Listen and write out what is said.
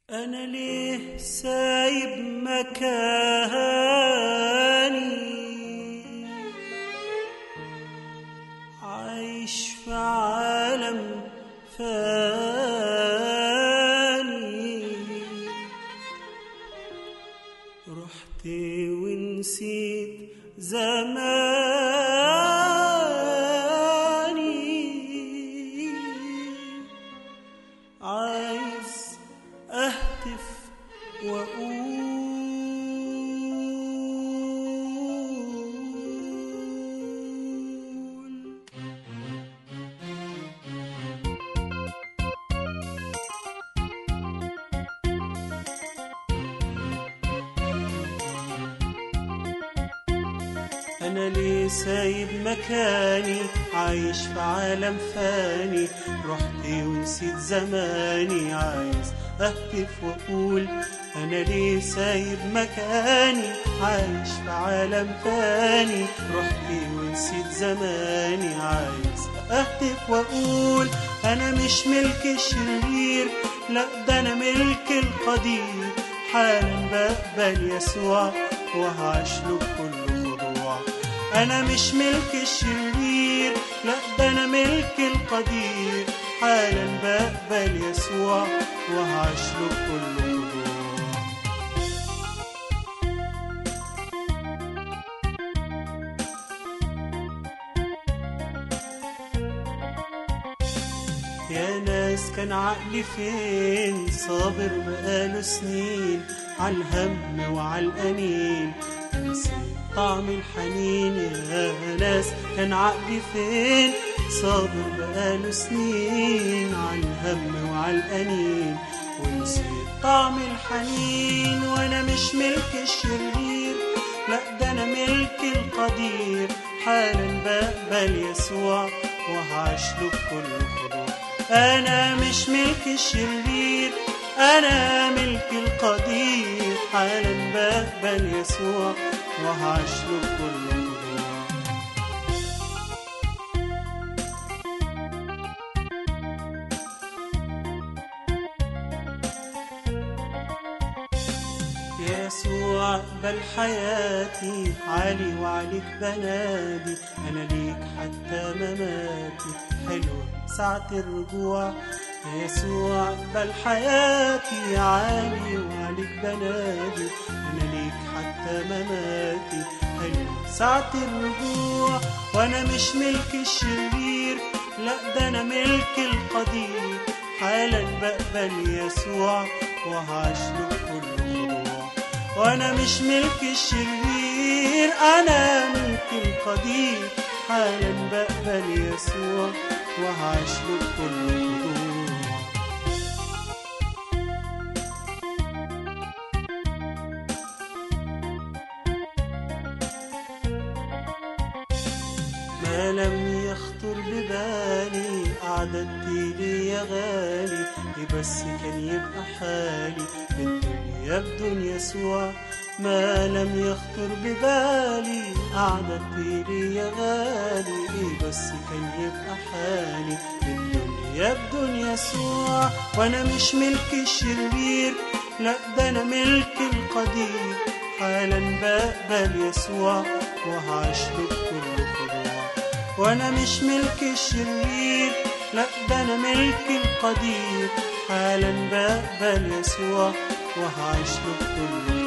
أنا ليه سايب مكاني عايش في عالم فاني رحت ونسيت زماني عايز اهتف واقول أنا ليه سايب مكاني عايش في عالم فاني رحت ونسيت زماني عايز أهتف وأقول أنا ليه سايب مكاني عايش في عالم فاني رحت ونسيت زماني عايز أهتف وأقول أنا مش ملك الشرير لا ده أنا ملك القدير حالا بقبل يسوع وهعيش له بكل خضوع أنا مش ملك الشرير لا ده أنا ملك القدير حالا بقبل يسوع وهعيش له بكل خضوع يا ناس كان عقلي فين صابر بقاله سنين على الهم وعلى الأنين نسيت طعم الحنين يا ناس كان عقلي فين صابر بقاله سنين على الهم وعلى الأنين ونسيت طعم الحنين وأنا مش ملك الشرير لا ده أنا ملك القدير حالا بقبل يسوع وهعيش له بكل خضوع أنا مش ملك الشرير أنا ملك القدير حالا بقبل يسوع وهعيش له بكل خضوع يسوع اقبل حياتي علي وعليك بنادي انا ليك حتى مماتي حلوة ساعة الرجوع يسوع اقبل حياتي علي وعليك بنادي انا ليك حتى مماتي حلوة ساعة الرجوع وانا مش ملك الشرير لا ده انا ملك القدير حالا بقبل يسوع وهعيش له بكل خضوع وانا مش ملك الشرير انا ملك القدير حالا بقبل يسوع وهعيش له بكل خضوع ما لم يخطر ببالي أعددت لي يا غالي إيه بس كان يبقى حالي الدنيا بدون يسوع ما لم يخطر ببالي أعددت لي يا غالي إيه بس كان يبقى حالي الدنيا بدون يسوع وأنا مش ملك الشرير لا ده أنا ملك القدير حالا بقبل يسوع وهعيش له بكل خضوع وانا مش ملك الشرير لا ده انا ملك القدير حالا بقبل يسوع وهعيش له بكل